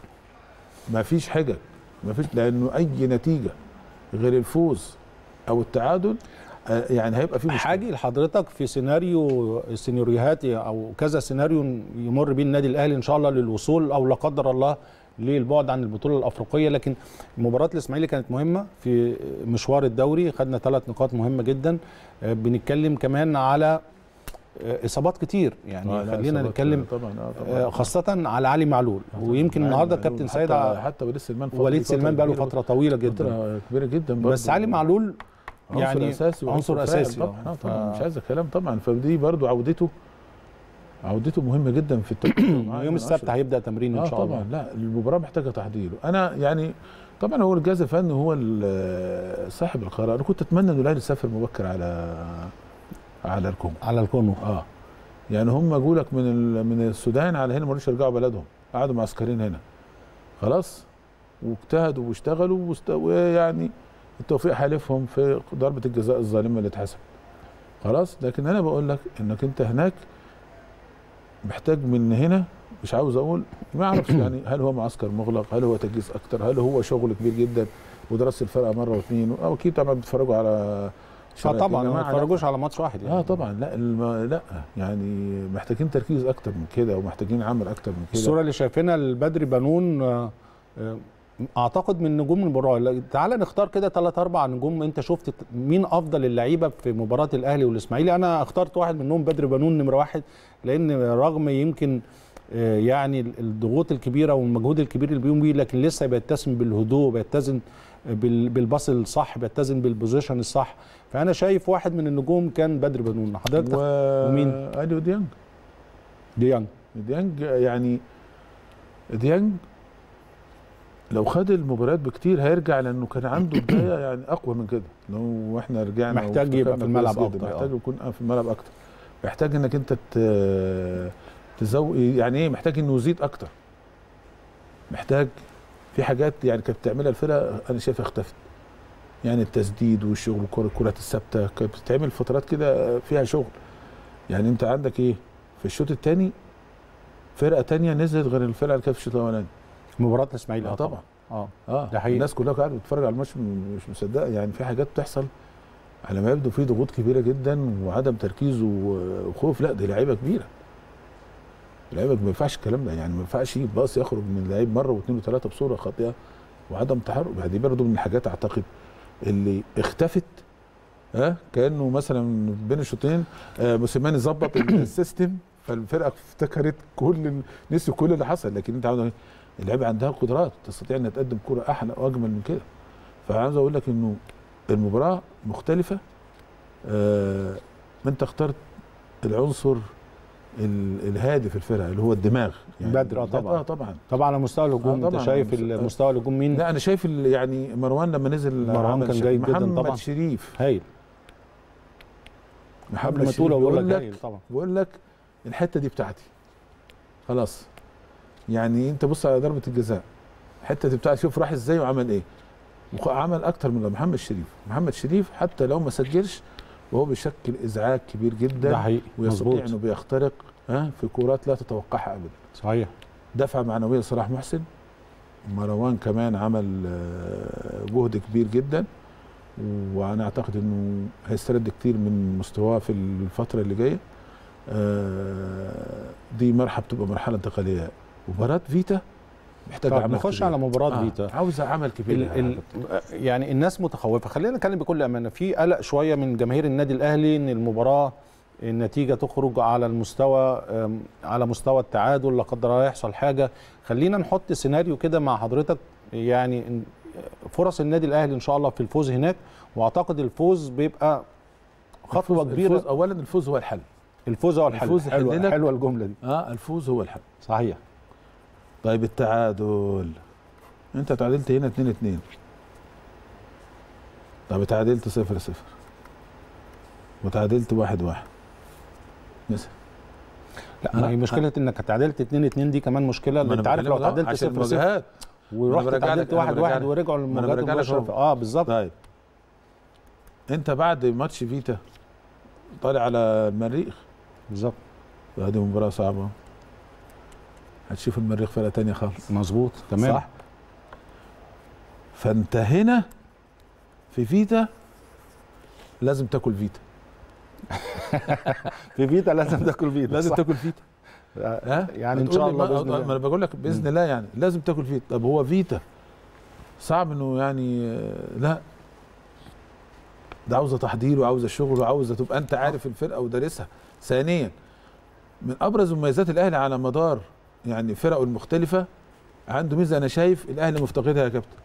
ما فيش حجج ما فيش لانه اي نتيجه غير الفوز او التعادل آه، يعني هيبقى في مشكله حاجي لحضرتك في سيناريو سيناريوهات او كذا سيناريو يمر بيه النادي الاهلي ان شاء الله للوصول او لا قدر الله للبعد عن البطوله الافريقيه لكن مباراه الاسماعيلي كانت مهمه في مشوار الدوري خدنا ثلاث نقاط مهمه جدا آه، بنتكلم كمان على آه، اصابات كتير يعني آه، لا، خلينا إصابات، نتكلم طبعا آه آه، طبعا خاصه على علي معلول ويمكن علي النهارده معلول، كابتن حتى- سيد ع- حتى وليد سلمان فترة- وليد فترة سلمان بقى له كبيرة- فتره طويله جدا فتره كبيره جدا بس برضه. علي معلول عنصر يعني اساسي عنصر فاعل أساسي، طبعا آه. آه طبعا ف- مش عايز الكلام طبعا فدي برضو عودته عودته مهمه جدا في التوقيت يوم السبت هيبدا تمرين ان اه شاء طبعا الله لا المباراه محتاجه تحضير انا يعني طبعا هو الجهاز الفني هو ال- صاحب القرار انا كنت اتمنى ان الاهلي يسافر مبكر على على الكونغو على الكونغو اه يعني هم جوا لك من ال- من السودان على هنا ما رضوش يرجعوا بلدهم قعدوا معسكرين هنا خلاص واجتهدوا واشتغلوا واست- ويعني التوفيق حالفهم في ضربه الجزاء الظالمه اللي اتحسبت خلاص لكن انا بقول لك انك انت هناك محتاج من هنا مش عاوز اقول ما اعرفش يعني هل هو معسكر مغلق هل هو تجهيز اكتر هل هو شغل كبير جدا ودراسه الفرقه مره واثنين او اكيد طبعا بتتفرجوا على اه شرايط. طبعا يا ما جماعة لا. اتفرجوش على ماتش واحد يعني اه طبعا لا الم... لا يعني محتاجين تركيز اكتر من كده ومحتاجين عمل اكتر من كده الصوره اللي شايفينها البدري بنون آه، آه، اعتقد من نجوم المباراه لا، تعال نختار كده ثلاث اربع نجوم انت شفت مين افضل اللعيبه في مباراه الاهلي والاسماعيلي انا اخترت واحد منهم بدري بنون نمره واحد لان رغم يمكن آه، يعني الضغوط الكبيره والمجهود الكبير اللي بيقوم بيه لكن لسه بيتسم بالهدوء بيتزن بال- بالباص الصح بيتزن بالبوزيشن الصح فانا شايف واحد من النجوم كان بدري بنون حضرتك و... ومين؟ اليو ديانج ديانج ديانج يعني ديانج لو خد المباريات بكتير هيرجع لانه كان عنده بدايه يعني اقوى من كده لو احنا رجعنا محتاج يبقى في وافتكرنا الملعب كويس جدا، أكتر، محتاج آه. يكون في الملعب اكتر محتاج انك انت ت- تزو يعني ايه محتاج انه يزيد اكتر محتاج في حاجات يعني كانت بتعملها الفرقه انا شايفها اختفت يعني التسديد والشغل الكره الكرات الثابته كانت بتتعمل فترات كده فيها شغل يعني انت عندك ايه في الشوط الثاني فرقه تانية نزلت غير الفرقه اللي كانت في الشوط الاولاني مباراه الاسماعيلي اه طبعا اه اه ده حقيقي. الناس كلها قاعده بتتفرج على الماتش م- مش مصدقه يعني في حاجات بتحصل على ما يبدو في ضغوط كبيره جدا وعدم تركيز و- وخوف لا دي لعيبه كبيره لعيبه ما ينفعش الكلام ده يعني ما ينفعش باص يخرج من اللعيب مره واثنين وثلاثه بصوره خاطئه وعدم تحرك يعني دي برضه من الحاجات اعتقد اللي اختفت ها كانه مثلا بين الشوطين آه موسيماني ظبط السيستم فالفرقه افتكرت كل ال- نسيوا كل اللي حصل لكن انت عاوز إيه؟ اللعيبه عندها قدرات تستطيع انها تقدم كره احلى واجمل من كده فعاوز اقول لك انه المباراه مختلفه آه انت اخترت العنصر ال- الهادي في الفرقه اللي هو الدماغ بدر، آه ده- طبعا. اه طبعا طبعا على مستوى الهجوم آه انت طبعاً. شايف آه. مستوى الهجوم مين لا انا شايف ال- يعني مروان لما نزل مروان عمل كان شكل. جيد جداً محمد طبعاً. شريف هايل محمد قبل ما شريف تقول اقول بيقول لك لك هايل طبعا بقول لك الحته دي بتاعتي خلاص يعني انت بص على ضربه الجزاء الحته دي بتاعتي شوف راح ازاي وعمل ايه وخ- عمل اكتر من محمد شريف محمد شريف حتى لو ما سجلش وهو بيشكل ازعاج كبير ده جدا حقيقي ويستطيع مظبوط انه بيخترق ها في كورات لا تتوقعها ابدا صحيح دفعه معنويه لصلاح محسن مروان كمان عمل آه، جهد كبير جدا وانا اعتقد انه هيسترد كتير من مستواه في الفتره اللي جايه آه، دي مرحله بتبقى مرحله انتقاليه مباراه فيتا محتاجه طب عمل نخش كبير. على مباراه آه، فيتا عاوزه عمل كبير ال يا ال كابتن. يعني الناس متخوفه خلينا نتكلم بكل امانه في قلق شويه من جماهير النادي الاهلي ان المباراه النتيجه تخرج على المستوى أم، على مستوى التعادل لا قدر الله يحصل حاجه خلينا نحط سيناريو كده مع حضرتك يعني إن- فرص النادي الاهلي ان شاء الله في الفوز هناك واعتقد الفوز بيبقى خطوه الفوز- كبيره الفوز اولا الفوز هو الحل الفوز هو الحل الفوز حلوه يحل لك. حلوه الجمله دي اه الفوز هو الحل صحيح طيب التعادل انت تعادلت هنا 2 2 طب تعادلت 0 0 وتعادلت 1 1 مثلا لا ما هي أنا- مشكله انك تعادلت 2 2 دي كمان مشكله ما اللي أنا انت عارف لو بكلمك أهو، تعادلت عشان 0 0 المواجهات ورحت برجع لك- تعادلت أنا 1 برجع 1 لك- ورجعوا أنا للمواجهات برجع لك المباشره أهو. اه بالظبط طيب انت بعد ماتش فيتا طالع على المريخ بالظبط هذه مباراه صعبه هتشوف المريخ فرقه تانية خالص مظبوط تمام صح فانت هنا في فيتا لازم تاكل فيتا في فيتا لازم تاكل فيتا لازم صح. تاكل فيتا ها يعني ان هتقول شاء لي الله ما- باذن ما الله انا بقول لك باذن الله يعني لازم تاكل فيتا طب هو فيتا صعب انه يعني آه، لا ده عاوزه تحضير وعاوزه شغل وعاوزه تبقى انت عارف الفرقه ودارسها ثانيا من ابرز مميزات الاهلي على مدار يعني فرقه المختلفه عنده ميزه انا شايف الاهلي مفتقدها يا كابتن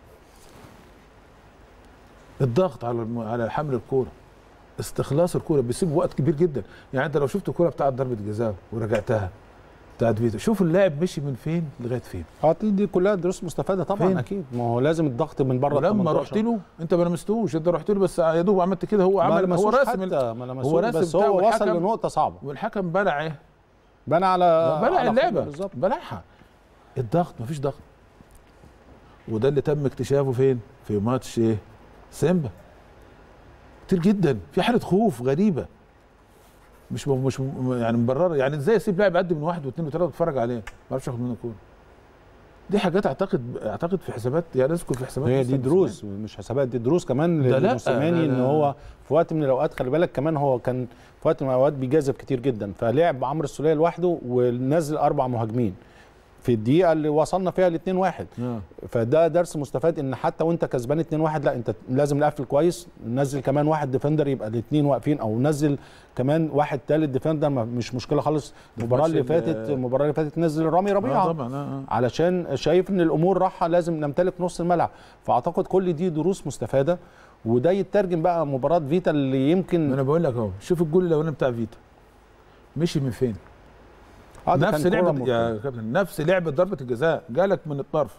الضغط على الم... على حمل الكوره استخلاص الكوره بيسيب وقت كبير جدا يعني انت لو شفت الكوره بتاعت ضربه جزاء ورجعتها بتاعت فيتا شوف اللاعب مشي من فين لغايه فين اه دي كلها دروس مستفاده طبعا فين؟ اكيد ما هو لازم الضغط من بره ال ولما 18. رحت له انت ما لمستوش انت رحت له بس يا دوب عملت كده هو ما عمل هو لمسوش راسم ال- حتى ما لمسوش هو راسم بس بتاعه هو وصل والحكم- لنقطه صعبه والحكم بلع ايه؟ بنى على بلع على اللعبه بالظبط بلعها الضغط مفيش ضغط وده اللي تم اكتشافه فين؟ في ماتش ايه؟ سيمبا كتير جدا في حاله خوف غريبه مش م- مش م- يعني مبرره يعني ازاي اسيب لاعب يقدم من واحد واثنين وثلاثه واتفرج عليه ما اعرفش اخد منه كوره دي حاجات اعتقد اعتقد في حسابات يعني اذكر في حسابات هي مستر دي دروس مش حسابات دي دروس كمان ده لا، لموسيماني لا، ان لا. هو في وقت من الاوقات خلي بالك كمان هو كان في وقت من الاوقات بيجازف كتير جدا فلعب عمرو السوليه لوحده ونزل اربع مهاجمين في الدقيقه اللي وصلنا فيها ل 2 1 آه. فده درس مستفاد ان حتى وانت كسبان 2 1 لا انت لازم نقفل كويس ننزل كمان واحد ديفندر يبقى الاثنين واقفين او نزل كمان واحد ثالث ديفندر ما- مش مشكله خالص في المباراه اللي ماتش ال- فاتت المباراه اللي فاتت نزل رامي آه ربيعه طبعا آه آه. علشان شايف ان الامور راحه لازم نمتلك نص الملعب فاعتقد كل دي دروس مستفاده وده يترجم بقى مباراه فيتا اللي ما يمكن انا بقول لك اهو شوف الجول الاولاني بتاع فيتا مشي من فين؟ آه ده نفس كان كرة لعبه مرتدة. يا كابتن نفس لعبه ضربه الجزاء جالك من الطرف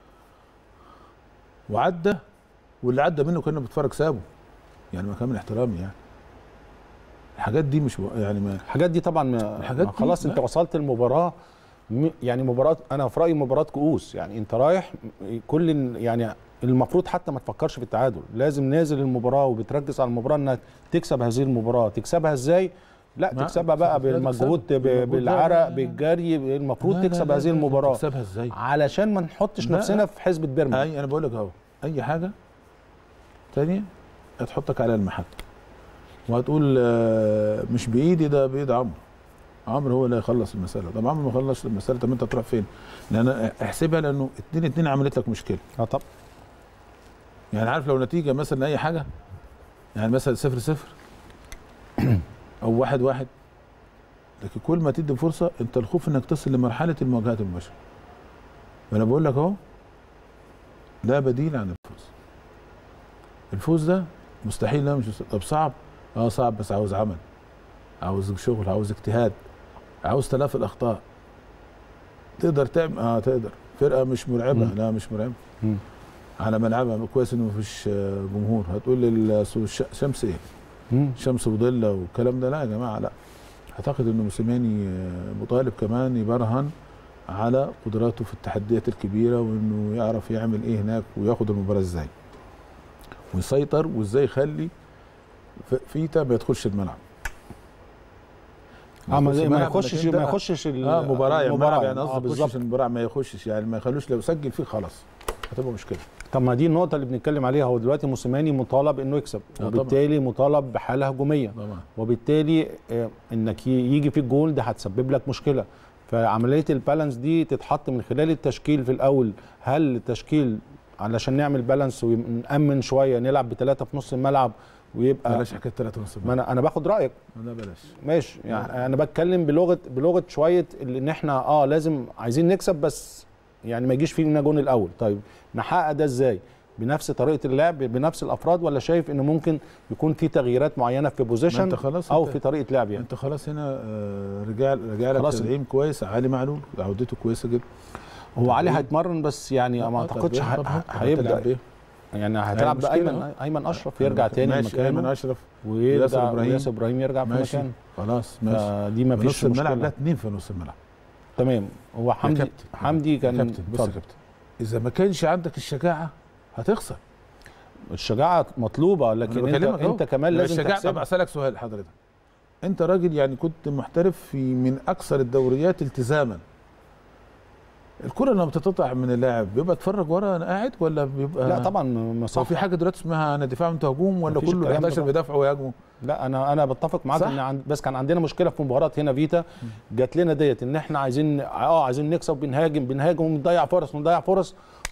وعدى واللي عدى منه كانه بيتفرج سابه يعني ما كان من احترامي يعني الحاجات دي مش يعني ما الحاجات دي طبعا ما الحاجات ما دي خلاص انت لا. وصلت المباراه م- يعني مباراه انا في رايي مباراه كؤوس يعني انت رايح كل ال- يعني المفروض حتى ما تفكرش في التعادل لازم نازل المباراه وبتركز على المباراه انك تكسب هذه المباراه تكسبها ازاي لا ما- تكسبها بقى لا بالمجهود تكسبها. ب- بالمجهود. لا، بالعرق لا، لا. بالجري المفروض لا، لا، تكسب لا، هذه لا، المباراه تكسبها ازاي؟ علشان ما نحطش لا، نفسنا في حسبة بيرما اي انا بقول لك اهو اي حاجه تانية هتحطك على المحك وهتقول آه، مش بايدي ده بايد عمرو عمرو هو اللي هيخلص المساله طب عمرو ما خلص المساله طب انت تروح فين؟ لان احسبها لانه 2 2 عملت لك مشكله اه طب يعني عارف لو نتيجه مثلا اي حاجه يعني مثلا 0 0 او 1 1 لكن كل ما تدي فرصه انت الخوف انك تصل لمرحله المواجهات المباشره فانا بقول لك اهو لا بديل عن الفوز الفوز ده مستحيل لا مش مستحيل. طب صعب اه صعب بس عاوز عمل عاوز شغل عاوز اجتهاد عاوز تلافي الاخطاء تقدر تعمل اه تقدر فرقه مش مرعبه مم. لا مش مرعبه مم. على ملعبها كويس انه مفيش آه، جمهور هتقول لي الس- الش- شمس ايه مم. شمس وضله والكلام ده لا يا جماعه لا اعتقد انه موسيماني آه، مطالب كمان يبرهن على قدراته في التحديات الكبيره وانه يعرف يعمل ايه هناك وياخد المباراه ازاي ويسيطر وازاي يخلي ف- فيتا ما يدخلش الملعب آه، ما يخش ما الملعب يخشش إنك ما أنت- يخشش ال- اه مباراه يعني المباراة مباراه يعني آه، قصدي ما بالظبط يخشش المباراه ما يخشش يعني ما يخلوش لو سجل فيه خلاص هتبقى مشكله طب ما دي النقطة اللي بنتكلم عليها هو دلوقتي موسيماني مطالب انه يكسب آه، وبالتالي مطالب بحالة هجومية طبعا وبالتالي آه، انك ي- يجي في الجول ده هتسبب لك مشكلة فعملية البالانس دي تتحط من خلال التشكيل في الأول هل التشكيل علشان نعمل بالانس ونأمن شوية نلعب بثلاثة في نص الملعب ويبقى بلاش حكايه ثلاثه ونص ما انا انا باخد رايك لا بلاش ماشي يعني انا بتكلم بلغه بلغه شويه اللي ان احنا اه لازم عايزين نكسب بس يعني ما يجيش فينا جون الاول طيب نحقق ده ازاي بنفس طريقه اللعب بنفس الافراد ولا شايف ان ممكن يكون في تغييرات معينه في ما بوزيشن انت خلاص او انت في طريقه لعب يعني انت خلاص هنا آه، رجع رجع لك خلاص. تدعيم كويس علي معلول عودته كويسه جدا هو علي هيتمرن بس يعني ما آه، اعتقدش طب ه- طبعاً. ه- هتلعب هيبدا بإيه؟ يعني هتلعب مشكلة بايمن أهو. ايمن اشرف يرجع تاني ماشي ايمن مكانه اشرف ويرجع ياسر إبراهيم. وياسر ابراهيم يرجع في ماشي مكانه خلاص ماشي فدي ما في فيش نص الملعب لا مشكله اثنين في نص الملعب تمام هو حمدي كابتن. حمدي يا كان كابتن بص يا اتفضل. كابتن اذا ما كانش عندك الشجاعه هتخسر الشجاعه مطلوبه أنا لكن انت بكلمك أهو. انت كمان يبقى لازم الشجاعه طب تحسبها اسالك سؤال حضرتك انت راجل يعني كنت محترف في من اكثر الدوريات التزاما الكره لما بتتقطع من اللاعب بيبقى اتفرج ورا انا قاعد ولا بيبقى لا طبعا ما هو صح في حاجه دلوقتي اسمها انا دفاع وانت هجوم ولا مفيش كله الكلام ده 11 طبعا. بيدافعوا ويهاجموا لا انا انا بتفق معاك صح. ان عند بس كان عندنا مشكله في مباراه هنا فيتا جات لنا ديت ان احنا عايزين اه عايزين نكسب بنهاجم بنهاجم ونضيع فرص ونضيع فرص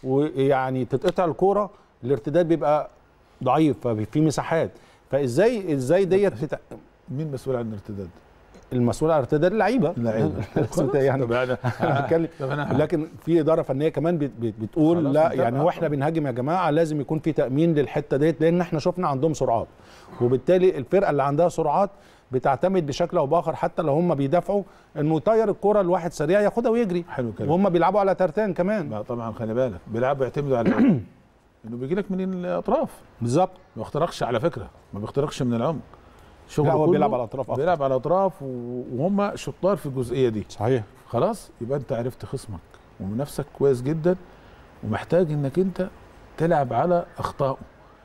ويعني تتقطع الكوره الارتداد بيبقى ضعيف ففي مساحات فازاي ازاي ديت تت... مين مسؤول عن الارتداد؟ المسؤول عن الارتداد اللعيبه اللعيبه بس انت يعني طب انا انا بتكلم طب انا لكن في اداره فنيه كمان بت- بت- بتقول خلاص لا انت- يعني هو احنا بنهاجم يا جماعه لازم يكون في تامين للحته ديت لان احنا شفنا عندهم سرعات وبالتالي الفرقه اللي عندها سرعات بتعتمد بشكل او باخر حتى لو هم بيدافعوا انه يطير الكره لواحد سريع ياخدها ويجري حلو كده وهم بيلعبوا على ترتان كمان لا طبعا خلي بالك بيلعبوا يعتمدوا على إيه؟ انه بيجي لك من الاطراف بالظبط ما بيخترقش على فكره ما بيخترقش من العمق شغله لا هو كله بيلعب على الاطراف اكتر بيلعب على الاطراف و- وهم شطار في الجزئيه دي صحيح خلاص يبقى انت عرفت خصمك ومنافسك كويس جدا ومحتاج انك انت تلعب على اخطائه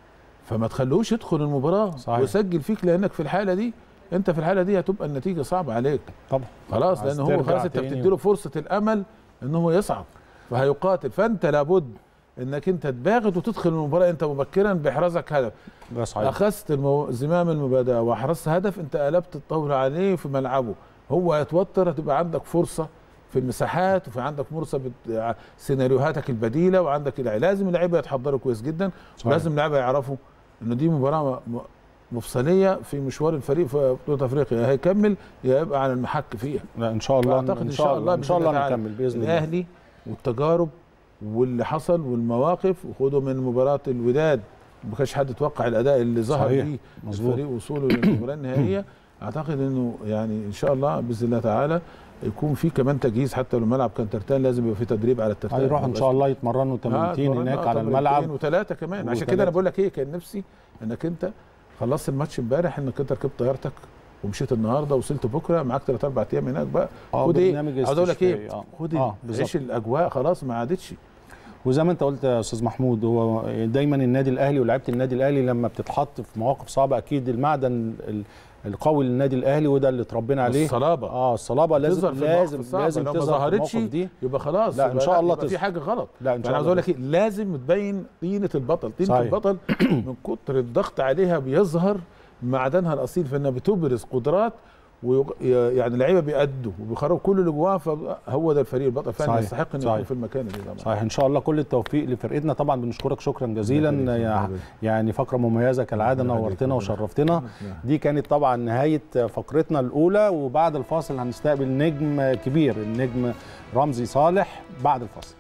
فما تخلوش يدخل المباراه صحيح. ويسجل فيك لانك في الحاله دي انت في الحاله دي هتبقى النتيجه صعبه عليك طبعا خلاص عايز لان هو ترجع خلاص انت تاني. بتديله فرصه الامل ان هو يصعد فهيقاتل فانت لابد انك انت تباغت وتدخل المباراه انت مبكرا باحرازك هدف ده صحيح اخذت المو... زمام المبادئ واحرزت هدف انت قلبت الطاوله عليه في ملعبه هو هيتوتر هتبقى عندك فرصه في المساحات وفي عندك فرصه بت... سيناريوهاتك البديله وعندك الع- لازم اللعيبه يتحضروا كويس جدا صحيح. لازم اللعيبه يعرفوا ان دي مباراه م... مفصليه في مشوار الفريق في بطوله افريقيا يا هيكمل يا يبقى على المحك فيها لا ان شاء الله فأعتقد ان شاء الله ان شاء بإذن الله تعالى نكمل باذن الله الاهلي والتجارب واللي حصل والمواقف وخدوا من مباراه الوداد ما كانش حد يتوقع الاداء اللي ظهر صحيح. بيه مظبوط. الفريق وصوله للمباراه النهائيه اعتقد انه يعني ان شاء الله باذن الله تعالى يكون في كمان تجهيز حتى لو الملعب كان ترتان لازم يبقى في تدريب على الترتان هيروحوا ان شاء الله يتمرنوا تمرينتين هناك على الملعب وثلاثه كمان عشان وتلاتة. كده انا بقول لك ايه كان نفسي انك انت خلصت الماتش امبارح انك انت ركبت طيارتك ومشيت النهارده وصلت بكره معاك ثلاث اربع ايام هناك بقى اه خد ايه برنامج عاوز اقول لك ايه استشفائي. اه خد اه آه بالظبط عيش الاجواء خلاص ما عادتش وزي ما انت قلت يا استاذ محمود هو دايما النادي الاهلي ولاعيبه النادي الاهلي لما بتتحط في مواقف صعبه اكيد المعدن ال- القوي للنادي الاهلي وده اللي اتربينا عليه الصلابه اه الصلابه لازم تظهر في لازم المواقف الصعبة. لازم لو ما تظهر في ظهرتش المواقف دي يبقى خلاص لا، إن يبقى شاء الله يبقى في تظهر. حاجه غلط لا ان فانا شاء عاوز الله اقول لك إيه، لازم تبين طينه البطل طينه صحيح. البطل من كتر الضغط عليها بيظهر معدنها الاصيل في انها بتبرز قدرات ويعني اللعيبه بيأدوا وبيخرجوا كل اللي جواها فهو ده الفريق البطل فعلا صحيح. يستحق انه صحيح. يكون في المكان اللي طبعا صحيح ان شاء الله كل التوفيق لفرقتنا طبعا بنشكرك شكرا جزيلا يا- يعني فقره مميزه كالعاده ربنا يخليك. نورتنا ربنا وشرفتنا دي كانت طبعا نهايه فقرتنا الاولى وبعد الفاصل هنستقبل نجم كبير النجم رمزي صالح بعد الفاصل